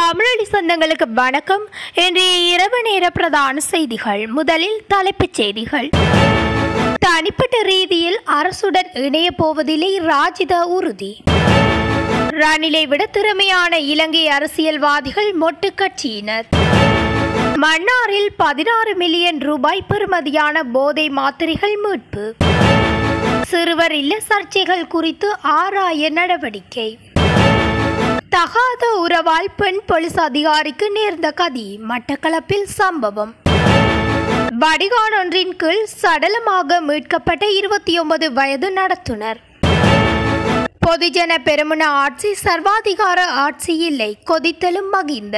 தமிழொலி சொந்தங்களுக்கு வணக்கம் இன்றைய இரவு நேர பிரதான செய்திகள் முதலில் தலைப்புச் செய்திகள் தனிப்பட்ட ரீதியில் அரசுடன் இணைய போவதில்லை ராஜித உறுதி ரணிலை விட திறமையான இலங்கை அரசியல்வாதிகள் மொட்டு கட்சியினர் மன்னாரில் பதினாறு மில்லியன் ரூபாய் பெறுமதியான போதை மாத்திரைகள் மீட்பு சிறுவர் இல்ல சர்ச்சைகள் குறித்து ஆராய நடவடிக்கை தகாத உறவால் பெண் போலீஸ் அதிகாரிக்கு நேர்ந்த கதி மட்டக்களப்பில் சம்பவம் வடிகான் ஒன்றின் கீழ் சடலமாக மீட்கப்பட்ட இருபத்தி ஒன்பது வயது நடத்துனர் பொதுஜன பெருமன ஆட்சி சர்வாதிகார ஆட்சி இல்லை கொதித்தலும் மகிந்த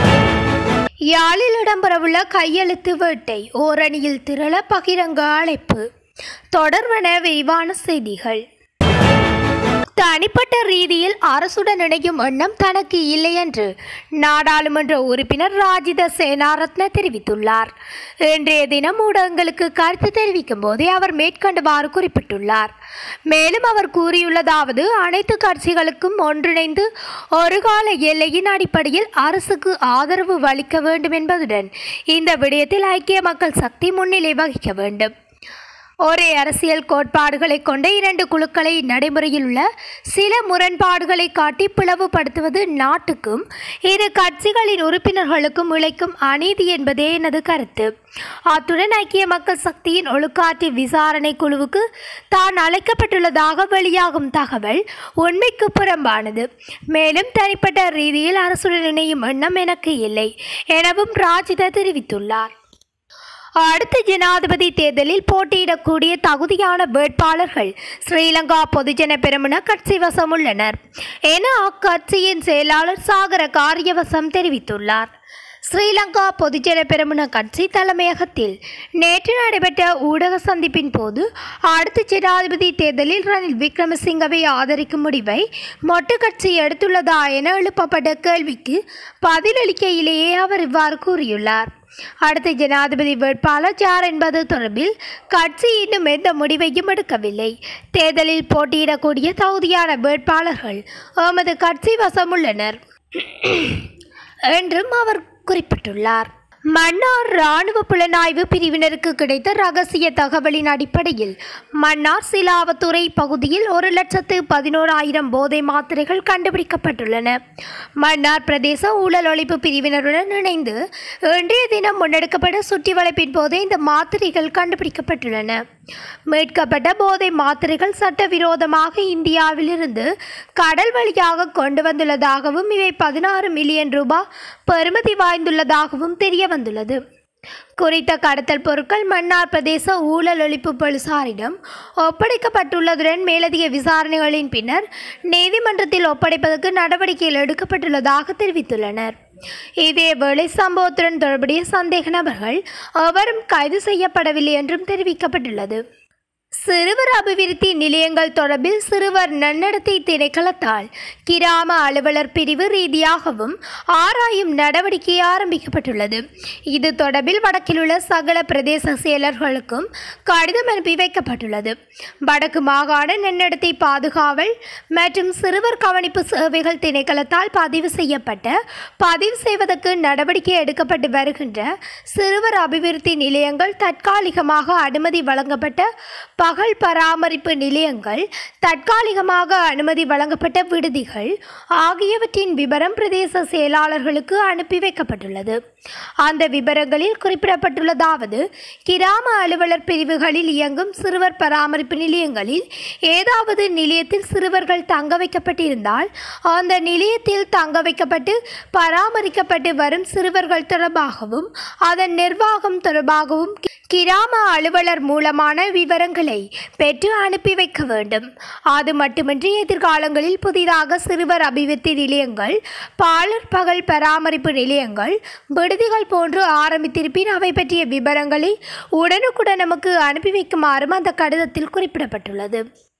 யாழில் இடம்பெறவுள்ள கையெழுத்து வேட்டை ஓரணியில் திரள பகிரங்க அழைப்பு தொடர்வன விரிவான செய்திகள் தனிப்பட்ட ரீதியில் அரசுடன் இணையும் எண்ணம் தனக்கு இல்லை என்று நாடாளுமன்ற உறுப்பினர் ராஜித சேனாரத்ன தெரிவித்துள்ளார் இன்றைய தினம் ஊடகங்களுக்கு கருத்து தெரிவிக்கும் போதே அவர் மேற்கண்டவாறு குறிப்பிட்டுள்ளார் மேலும் அவர் கூறியுள்ளதாவது அனைத்து கட்சிகளுக்கும் ஒன்றிணைந்து ஒரு கால எல்லையின் அடிப்படையில் அரசுக்கு ஆதரவு அளிக்க வேண்டும் என்பதுடன் இந்த விடயத்தில் ஐக்கிய மக்கள் சக்தி முன்னிலை வகிக்க வேண்டும் ஒரே அரசியல் கோட்பாடுகளை கொண்ட இரண்டு குழுக்களை நடைமுறையில் உள்ள சில முரண்பாடுகளை காட்டி பிளவுபடுத்துவது நாட்டுக்கும் இரு கட்சிகளின் உறுப்பினர்களுக்கும் இழைக்கும் அநீதி என்பதே எனது கருத்து அத்துடன் ஐக்கிய மக்கள் சக்தியின் ஒழுக்காற்று விசாரணை குழுவுக்கு தான் அழைக்கப்பட்டுள்ளதாக வெளியாகும் தகவல் உண்மைக்கு புறம்பானது மேலும் தனிப்பட்ட ரீதியில் அரசுடன் இணையும் எண்ணம் எனக்கு இல்லை எனவும் ராஜித தெரிவித்துள்ளார் அடுத்த ஜனாதிபதி தேர்தலில் போட்டியிடக்கூடிய தகுதியான வேட்பாளர்கள் ஸ்ரீலங்கா பொதுஜன பெருமன கட்சி வசம் உள்ளனர் என அக்கட்சியின் செயலாளர் சாகர காரியவசம் தெரிவித்துள்ளார் ஸ்ரீலங்கா பொதுஜன பெருமன கட்சி தலைமையகத்தில் நேற்று நடைபெற்ற ஊடக சந்திப்பின் போது அடுத்த ஜனாதிபதி தேர்தலில் ரணில் விக்ரமசிங்கவை ஆதரிக்கும் முடிவை மொட்டு கட்சி எடுத்துள்ளதா என எழுப்பப்பட்ட கேள்விக்கு பதிலளிக்கையிலேயே அவர் இவ்வாறு கூறியுள்ளார் அடுத்த ஜனாதிபதி வேட்பாளர் யார் என்பது தொடர்பில் கட்சி இன்னும் எந்த முடிவையும் எடுக்கவில்லை தேர்தலில் போட்டியிடக்கூடிய தகுதியான வேட்பாளர்கள் எமது கட்சி வசம் உள்ளனர் என்றும் அவர் குறிப்பிட்டுள்ளார் மன்னார் இராணுவ புலனாய்வு பிரிவினருக்கு கிடைத்த ரகசிய தகவலின் அடிப்படையில் மன்னார் சிலாவத்துறை பகுதியில் ஒரு லட்சத்து பதினோராயிரம் போதை மாத்திரைகள் கண்டுபிடிக்கப்பட்டுள்ளன மன்னார் பிரதேச ஊழல் ஒழிப்பு பிரிவினருடன் இணைந்து இன்றைய தினம் முன்னெடுக்கப்பட்ட சுற்றி வளைப்பின் போதே இந்த மாத்திரைகள் கண்டுபிடிக்கப்பட்டுள்ளன மீட்கப்பட்ட போதை மாத்திரைகள் சட்டவிரோதமாக இந்தியாவிலிருந்து கடல் வழியாக கொண்டு வந்துள்ளதாகவும் இவை பதினாறு மில்லியன் ரூபாய் பெறுமதி வாய்ந்துள்ளதாகவும் தெரிய வந்துள்ளது குறித்த கடத்தல் பொருட்கள் மன்னார் பிரதேச ஊழல் ஒழிப்பு போலீசாரிடம் ஒப்படைக்கப்பட்டுள்ளதுடன் மேலதிக விசாரணைகளின் பின்னர் நீதிமன்றத்தில் ஒப்படைப்பதற்கு நடவடிக்கைகள் எடுக்கப்பட்டுள்ளதாக தெரிவித்துள்ளனர் இதேவேளை சம்பவத்துடன் தொடர்புடைய சந்தேக நபர்கள் எவரும் கைது செய்யப்படவில்லை என்றும் தெரிவிக்கப்பட்டுள்ளது சிறுவர் அபிவிருத்தி நிலையங்கள் தொடர்பில் சிறுவர் நன்னடத்தை திணைக்களத்தால் கிராம அலுவலர் பிரிவு ரீதியாகவும் ஆராயும் நடவடிக்கை ஆரம்பிக்கப்பட்டுள்ளது இது தொடர்பில் வடக்கில் உள்ள சகல பிரதேச செயலர்களுக்கும் கடிதம் அனுப்பி வைக்கப்பட்டுள்ளது வடக்கு மாகாண நன்னடத்தை பாதுகாவல் மற்றும் சிறுவர் கவனிப்பு சேவைகள் திணைக்களத்தால் பதிவு செய்யப்பட்ட பதிவு செய்வதற்கு நடவடிக்கை எடுக்கப்பட்டு வருகின்ற சிறுவர் அபிவிருத்தி நிலையங்கள் தற்காலிகமாக அனுமதி வழங்கப்பட்ட பகல் பராமரிப்பு நிலையங்கள் தற்காலிகமாக அனுமதி வழங்கப்பட்ட விடுதிகள் ஆகியவற்றின் விவரம் பிரதேச செயலாளர்களுக்கு அனுப்பி வைக்கப்பட்டுள்ளது அந்த விவரங்களில் குறிப்பிடப்பட்டுள்ளதாவது கிராம அலுவலர் பிரிவுகளில் இயங்கும் சிறுவர் பராமரிப்பு நிலையங்களில் ஏதாவது நிலையத்தில் சிறுவர்கள் தங்க வைக்கப்பட்டிருந்தால் அந்த நிலையத்தில் தங்க வைக்கப்பட்டு பராமரிக்கப்பட்டு வரும் சிறுவர்கள் தொடர்பாகவும் அதன் நிர்வாகம் தொடர்பாகவும் கிராம அலுவலர் மூலமான விவரங்களை பெற்று அனுப்பி வைக்க வேண்டும் அது மட்டுமின்றி எதிர்காலங்களில் புதிதாக சிறுவர் அபிவிருத்தி நிலையங்கள் பாலர் பகல் பராமரிப்பு நிலையங்கள் விடுதிகள் போன்று ஆரம்பித்திருப்பின் அவை பற்றிய விவரங்களை உடனுக்குடன் நமக்கு அனுப்பி வைக்குமாறும் அந்த கடிதத்தில் குறிப்பிடப்பட்டுள்ளது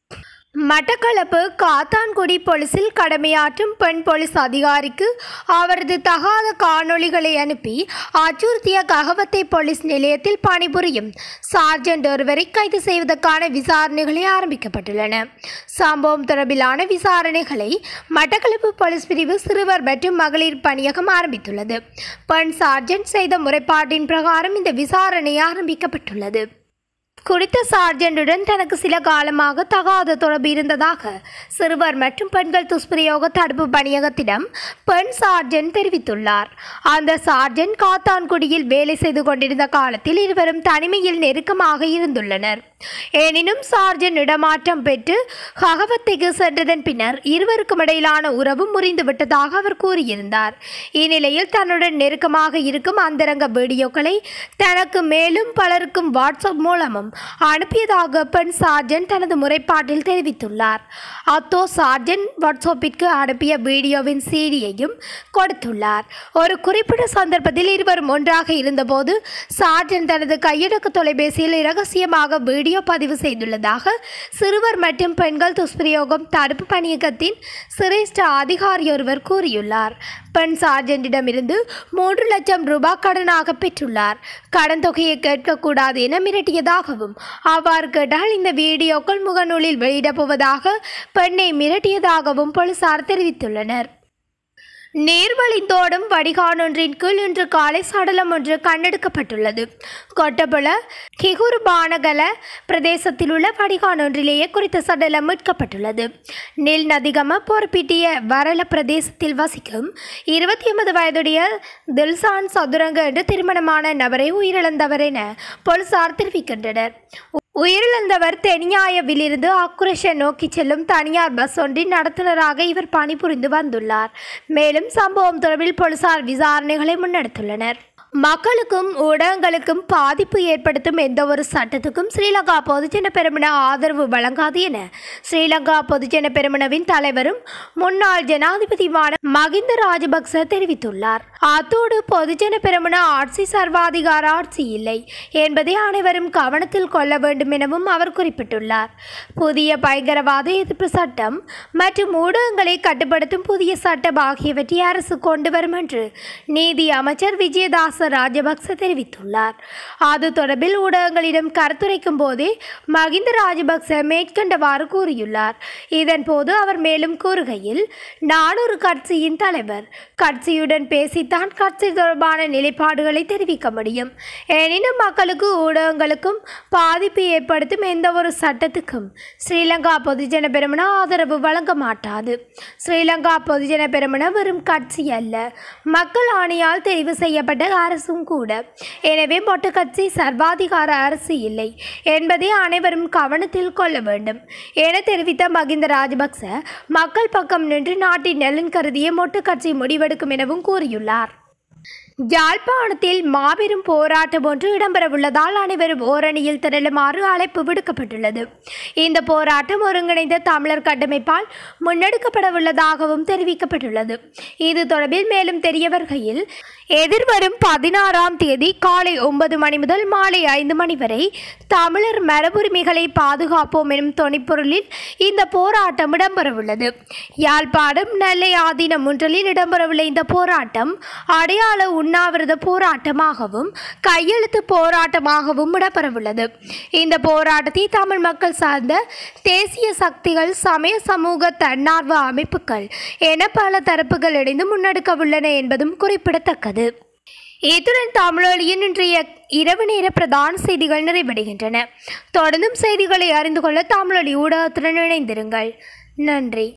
மட்டக்களப்பு காத்தான்குடி போலீசில் கடமையாற்றும் பெண் போலீஸ் அதிகாரிக்கு அவரது தகாத காணொளிகளை அனுப்பி அச்சுறுத்திய ககவத்தை போலீஸ் நிலையத்தில் பணிபுரியும் சார்ஜென்ட் ஒருவரை கைது செய்வதற்கான விசாரணைகளை ஆரம்பிக்கப்பட்டுள்ளன சம்பவம் தொடர்பிலான விசாரணைகளை மட்டக்களப்பு போலீஸ் பிரிவு சிறுவர் மற்றும் மகளிர் பணியகம் ஆரம்பித்துள்ளது பெண் சார்ஜென்ட் செய்த முறைப்பாட்டின் பிரகாரம் இந்த விசாரணை ஆரம்பிக்கப்பட்டுள்ளது குறித்த சார்ஜென்டுடன் தனக்கு சில காலமாக தகாத தொடர்பு இருந்ததாக சிறுவர் மற்றும் பெண்கள் துஷ்பிரயோக தடுப்பு பணியகத்திடம் பெண் சார்ஜென்ட் தெரிவித்துள்ளார் அந்த சார்ஜென்ட் காத்தான்குடியில் வேலை செய்து கொண்டிருந்த காலத்தில் இருவரும் தனிமையில் நெருக்கமாக இருந்துள்ளனர் எனினும் சார்ஜென்ட் இடமாற்றம் பெற்று ககவத்தைக்கு சென்றதன் பின்னர் இருவருக்கும் இடையிலான உறவு முறிந்துவிட்டதாக அவர் கூறியிருந்தார் இந்நிலையில் தன்னுடன் நெருக்கமாக இருக்கும் அந்தரங்க வீடியோக்களை தனக்கு மேலும் பலருக்கும் வாட்ஸ்அப் மூலமும் அனுப்பியதாக பெண் சார்ஜன் தனது முறைப்பாட்டில் தெரிவித்துள்ளார் அத்தோ சார்ஜன் வாட்ஸ்அப்பிற்கு அனுப்பிய வீடியோவின் சீடியையும் கொடுத்துள்ளார் ஒரு குறிப்பிட்ட சந்தர்ப்பத்தில் இருவரும் ஒன்றாக இருந்தபோது சார்ஜன் தனது கையடக்க தொலைபேசியில் இரகசியமாக வீடியோ பதிவு செய்துள்ளதாக சிறுவர் மற்றும் பெண்கள் துஷ்பிரயோகம் தடுப்பு பணியகத்தின் சிரேஷ்ட அதிகாரி ஒருவர் கூறியுள்ளார் பெண் சார்ஜென்டிடமிருந்து மூன்று லட்சம் ரூபாய் கடனாக பெற்றுள்ளார் கடன் தொகையை கேட்கக்கூடாது என மிரட்டியதாகவும் அவ்வாறு கேட்டால் இந்த வீடியோக்கள் முகநூலில் வெளியிடப் போவதாக பெண்ணை மிரட்டியதாகவும் போலீசார் தெரிவித்துள்ளனர் நீர்வழிந்தோடும் வடிகானொன்றின் கீழ் இன்று காலை சடலம் ஒன்று கண்டெடுக்கப்பட்டுள்ளது கொட்டபுல கிகுர்பானகல பிரதேசத்தில் உள்ள வடிகானொன்றிலேயே குறித்த சடலம் மீட்கப்பட்டுள்ளது நெல் நதிகம பொறுப்பிட்டிய வரல பிரதேசத்தில் வசிக்கும் இருபத்தி ஒன்பது வயதுடைய தில்சான் சதுரங்க என்று திருமணமான நபரை உயிரிழந்தவர் என போலீசார் தெரிவிக்கின்றனர் உயிரிழந்தவர் தெனியாயவிலிருந்து அக்குரேஷன் நோக்கி செல்லும் தனியார் பஸ் ஒன்றின் நடத்துனராக இவர் பணிபுரிந்து வந்துள்ளார் மேலும் சம்பவம் தொடர்பில் போலீசார் விசாரணைகளை முன்னெடுத்துள்ளனர் மக்களுக்கும் ஊடகங்களுக்கும் பாதிப்பு ஏற்படுத்தும் எந்த ஒரு சட்டத்துக்கும் ஸ்ரீலங்கா பொதுஜன பெருமன ஆதரவு வழங்காது என ஸ்ரீலங்கா பொதுஜன பெருமனவின் தலைவரும் முன்னாள் ஜனாதிபதியுமான மகிந்த ராஜபக்ச தெரிவித்துள்ளார் அத்தோடு பொதுஜன பெருமன ஆட்சி சர்வாதிகார ஆட்சி இல்லை என்பதை அனைவரும் கவனத்தில் கொள்ள வேண்டும் எனவும் அவர் குறிப்பிட்டுள்ளார் புதிய பயங்கரவாத எதிர்ப்பு சட்டம் மற்றும் ஊடகங்களை கட்டுப்படுத்தும் புதிய சட்டம் ஆகியவற்றை அரசு கொண்டு வரும் என்று நீதி அமைச்சர் விஜயதாச ராஜபக்ச தெரிவித்துள்ளார் அது தொடர்பில் ஊடகங்களிடம் கருத்துரைக்கும் போதே மகிந்த ராஜபக்ச மேற்கண்டவாறு கூறியுள்ளார் இதன்போது அவர் மேலும் கூறுகையில் நான் ஒரு கட்சியின் தலைவர் கட்சியுடன் பேசித்தான் கட்சி தொடர்பான நிலைப்பாடுகளை தெரிவிக்க முடியும் எனினும் மக்களுக்கு ஊடகங்களுக்கும் பாதிப்பு ஏற்படுத்தும் எந்த ஒரு சட்டத்துக்கும் ஸ்ரீலங்கா பொதுஜன பெருமன ஆதரவு வழங்க மாட்டாது ஸ்ரீலங்கா பொதுஜன பெருமன வெறும் கட்சி அல்ல மக்கள் ஆணையால் தெரிவு செய்யப்பட்ட அரசும் கூட எனவே மொட்டு கட்சி சர்வாதிகார அரசு இல்லை என்பதை அனைவரும் கவனத்தில் கொள்ள வேண்டும் என தெரிவித்த மகிந்த ராஜபக்ச மக்கள் பக்கம் நின்று நாட்டின் நலன் கருதிய மொட்டு கட்சி முடிவெடுக்கும் எனவும் கூறியுள்ளார் யாழ்ப்பாணத்தில் மாபெரும் போராட்டம் ஒன்று இடம்பெறவுள்ளதால் அனைவரும் ஓரணியில் திரளுமாறு அழைப்பு விடுக்கப்பட்டுள்ளது இந்த போராட்டம் ஒருங்கிணைந்த தமிழர் கட்டமைப்பால் முன்னெடுக்கப்படவுள்ளதாகவும் தெரிவிக்கப்பட்டுள்ளது இது தொடர்பில் மேலும் தெரிய வருகையில் எதிர்வரும் பதினாறாம் தேதி காலை ஒன்பது மணி முதல் மாலை ஐந்து மணி வரை தமிழர் மரபுரிமைகளை பாதுகாப்போம் எனும் தொனிப்பொருளில் இந்த போராட்டம் இடம்பெறவுள்ளது யாழ்ப்பாணம் நெல்லை ஆதீனம் ஒன்றலில் இடம்பெறவுள்ள இந்த போராட்டம் அடையாள உண்ணாவிரத போராட்டமாகவும் கையெழுத்து போராட்டமாகவும் இடம்பெறவுள்ளது இந்த போராட்டத்தை தமிழ் மக்கள் சார்ந்த தேசிய சக்திகள் சமய சமூக தன்னார்வ அமைப்புகள் என பல தரப்புகள் இணைந்து முன்னெடுக்க உள்ளன என்பதும் குறிப்பிடத்தக்கது இத்துடன் தமிழொலியின் இன்றைய இரவு நேர பிரதான செய்திகள் நிறைவடைகின்றன தொடர்ந்தும் செய்திகளை அறிந்து கொள்ள தமிழொலி ஊடகத்துடன் இணைந்திருங்கள் நன்றி